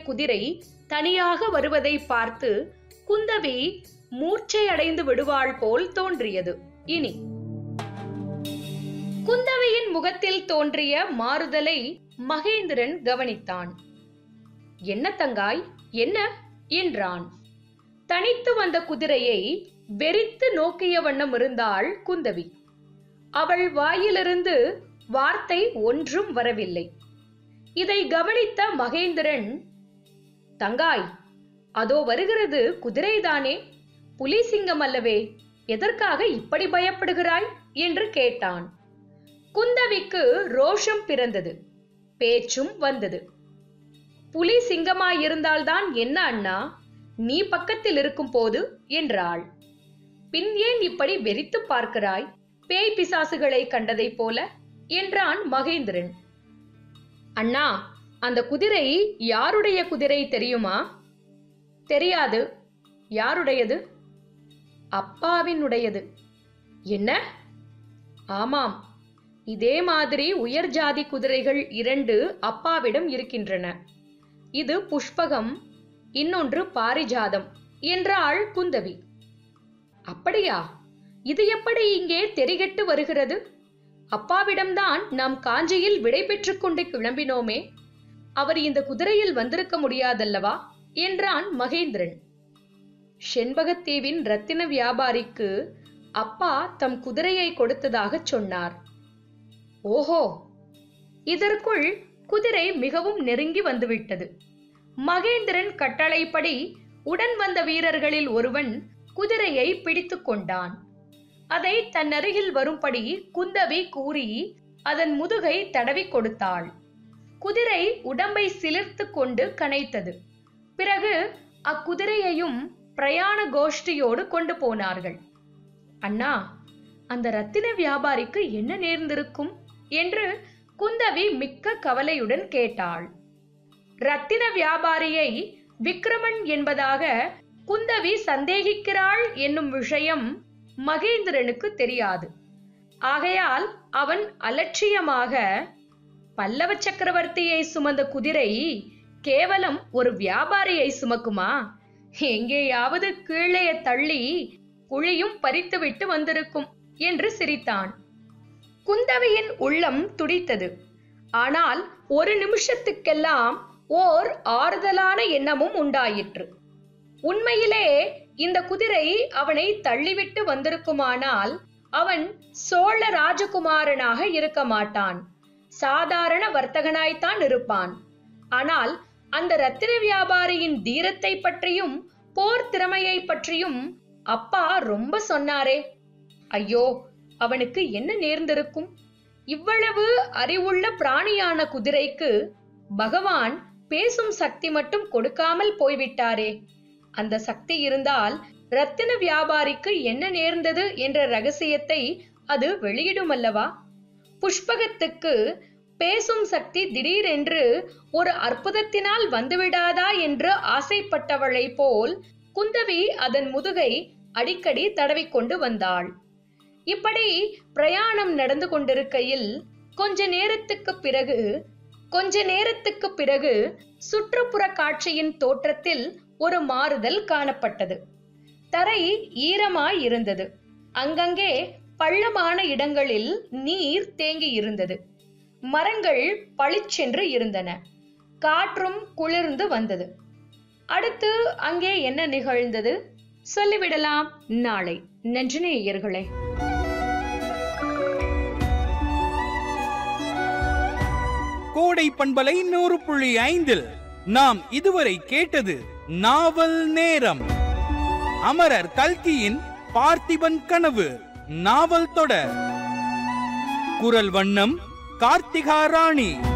குதிரை தனியாக வருவதை பார்த்து குந்தவி மூர்ச்சை அடைந்து விடுவாள் போல் தோன்றியது இனி குந்தவையின் முகத்தில் தோன்றிய மாறுதலை மகேந்திரன் கவனித்தான் என்ன தங்காய் என்ன என்றான் தனித்து வந்த குதிரையை வெறித்து நோக்கிய வண்ணம் இருந்தாள் குந்தவி அவள் வாயிலிருந்து வார்த்தை ஒன்றும் வரவில்லை இதை கவனித்த மகேந்திரன் தங்காய் அதோ வருகிறது குதிரைதானே புலி சிங்கம் அல்லவே எதற்காக இப்படி பயப்படுகிறாய் என்று கேட்டான் குந்தவிக்கு ரோஷம் பிறந்தது பேச்சும் வந்தது புலி சிங்கமாயிருந்தால்தான் என்ன அண்ணா நீ பக்கத்தில் இருக்கும் போது என்றாள் பின் ஏன் இப்படி வெறித்து பார்க்கிறாய் பேய் பிசாசுகளை கண்டதைப் போல என்றான் மகேந்திரன் அண்ணா அந்த குதிரை யாருடைய குதிரை தெரியுமா தெரியாது யாருடையது அப்பாவினுடையது என்ன ஆமாம் இதே மாதிரி உயர் ஜாதி குதிரைகள் இரண்டு அப்பாவிடம் இருக்கின்றன இது புஷ்பகம் இன்னொன்று பாரிஜாதம் என்றாள் குந்தவி அப்படியா இது எப்படி இங்கே தெரிகெட்டு வருகிறது அப்பாவிடம்தான் நாம் காஞ்சியில் விடை பெற்றுக் கொண்டு கிளம்பினோமே அவர் இந்த குதிரையில் வந்திருக்க முடியாதல்லவா என்றான் மகேந்திரன் செண்பகத்தீவின் ரத்தின வியாபாரிக்கு அப்பா தம் குதிரையை கொடுத்ததாகச் சொன்னார் ஓஹோ இதற்குள் குதிரை மிகவும் நெருங்கி வந்துவிட்டது மகேந்திரன் கட்டளைப்படி உடன் வந்த வீரர்களில் ஒருவன் குதிரையை பிடித்துக் கொண்டான் அதை தன் அருகில் வரும்படி குந்தவி கூறி அதன் முதுகை தடவி கொடுத்தாள் குதிரை உடம்பை சிலிர்த்து கொண்டு கனைத்தது பிறகு அக்குதிரையையும் பிரயாண கோஷ்டியோடு கொண்டு போனார்கள் அண்ணா அந்த ரத்தின வியாபாரிக்கு என்ன நேர்ந்திருக்கும் என்று குந்தவி மிக்க கவலையுடன் கேட்டாள் ரத்தின வியாபாரியை விக்ரமன் என்பதாக குந்தவி சந்தேகிக்கிறாள் என்னும் விஷயம் மகேந்திரனுக்கு தெரியாது ஆகையால் அவன் அலட்சியமாக பல்லவ சக்கரவர்த்தியை சுமந்த குதிரை கேவலம் ஒரு வியாபாரியை சுமக்குமா எங்கேயாவது கீழே தள்ளி குழியும் பறித்துவிட்டு வந்திருக்கும் என்று சிரித்தான் குந்தவையின் உள்ளம் துடித்தது ஆனால் ஒரு நிமிஷத்துக்கெல்லாம் ஓர் ஆறுதலான எண்ணமும் உண்டாயிற்று உண்மையிலே இந்த குதிரை அவனை தள்ளிவிட்டு வந்திருக்குமானால் அவன் சோழ ராஜகுமாரனாக இருக்க மாட்டான் சாதாரண வர்த்தகனாய்த்தான் இருப்பான் ஆனால் அந்த ரத்தின வியாபாரியின் தீரத்தை பற்றியும் போர் திறமையை பற்றியும் அப்பா ரொம்ப சொன்னாரே ஐயோ அவனுக்கு என்ன நேர்ந்திருக்கும் இவ்வளவு அறிவுள்ள பிராணியான குதிரைக்கு பகவான் பேசும் சக்தி மட்டும் கொடுக்காமல் போய்விட்டாரே அந்த சக்தி இருந்தால் ரத்தின வியாபாரிக்கு என்ன நேர்ந்தது என்ற ரகசியத்தை அது வெளியிடும் அல்லவா புஷ்பகத்துக்கு பேசும் சக்தி திடீரென்று ஒரு அற்புதத்தினால் வந்துவிடாதா என்று ஆசைப்பட்டவளை போல் குந்தவி அதன் முதுகை அடிக்கடி தடவிக்கொண்டு வந்தாள் இப்படி பிரயாணம் நடந்து கொண்டிருக்கையில் கொஞ்ச நேரத்துக்கு பிறகு கொஞ்ச நேரத்துக்கு பிறகு சுற்றுப்புற காட்சியின் தோற்றத்தில் ஒரு மாறுதல் காணப்பட்டது தரை ஈரமாய் இருந்தது அங்கங்கே பள்ளமான இடங்களில் நீர் தேங்கி இருந்தது மரங்கள் பளிச்சென்று இருந்தன காற்றும் குளிர்ந்து வந்தது அடுத்து அங்கே என்ன நிகழ்ந்தது சொல்லிவிடலாம் நாளை நன்றி நேயர்களே கோடை பண்பலை நூறு புள்ளி ஐந்தில் நாம் இதுவரை கேட்டது நாவல் நேரம் அமரர் கல்கியின் பார்த்திபன் கனவு நாவல் தொடர் குரல் வண்ணம் கார்த்திகா ராணி